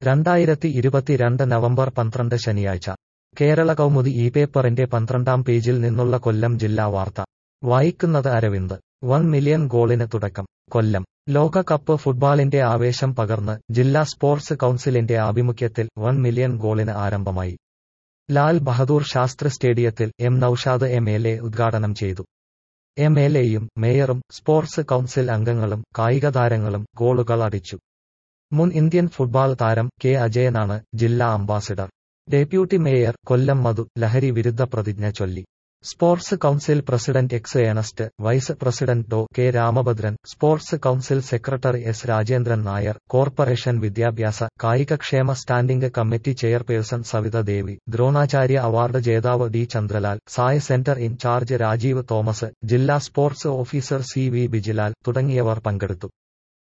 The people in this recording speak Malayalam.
രണ്ടായിരത്തി ഇരുപത്തിരണ്ട് നവംബർ പന്ത്രണ്ട് ശനിയാഴ്ച കേരള കൗമുദി ഈ പേപ്പറിന്റെ പന്ത്രണ്ടാം പേജിൽ നിന്നുള്ള കൊല്ലം ജില്ലാ വാർത്ത വായിക്കുന്നത് അരവിന്ദ് വൺ മില്യൺ ഗോളിന് തുടക്കം കൊല്ലം ലോകകപ്പ് ഫുട്ബോളിന്റെ ആവേശം പകർന്ന് ജില്ലാ സ്പോർട്സ് കൗൺസിലിന്റെ ആഭിമുഖ്യത്തിൽ വൺ മില്യൺ ഗോളിന് ആരംഭമായി ലാൽ ബഹദൂർ ശാസ്ത്രി സ്റ്റേഡിയത്തിൽ M Noushad M L A ഉദ്ഘാടനം ചെയ്തു എം എൽ എയും മേയറും സ്പോർട്സ് കൗൺസിൽ അംഗങ്ങളും കായിക താരങ്ങളും ഗോളുകൾ അടിച്ചു മുൻ ഇന്ത്യൻ ഫുട്ബോൾ താരം കെ അജയനാണ് ജില്ലാ ambassador deputy mayor Kollam Madhu ലഹരി വിരുദ്ധ പ്രതിജ്ഞ ചൊല്ലി sports council president X Ernest vice president Dr K Ramabhadran sports council secretary S Rajendran Nair corporation വിദ്യാഭ്യാസ കായികക്ഷേമ standing committee chairperson Savitha Devi Dronacharya award ജേതാവ് D Chandralal SAI centre in-charge Rajeev Thomas ജില്ലാ sports officer C V Bijilal തുടങ്ങിയവർ പങ്കെടുത്തു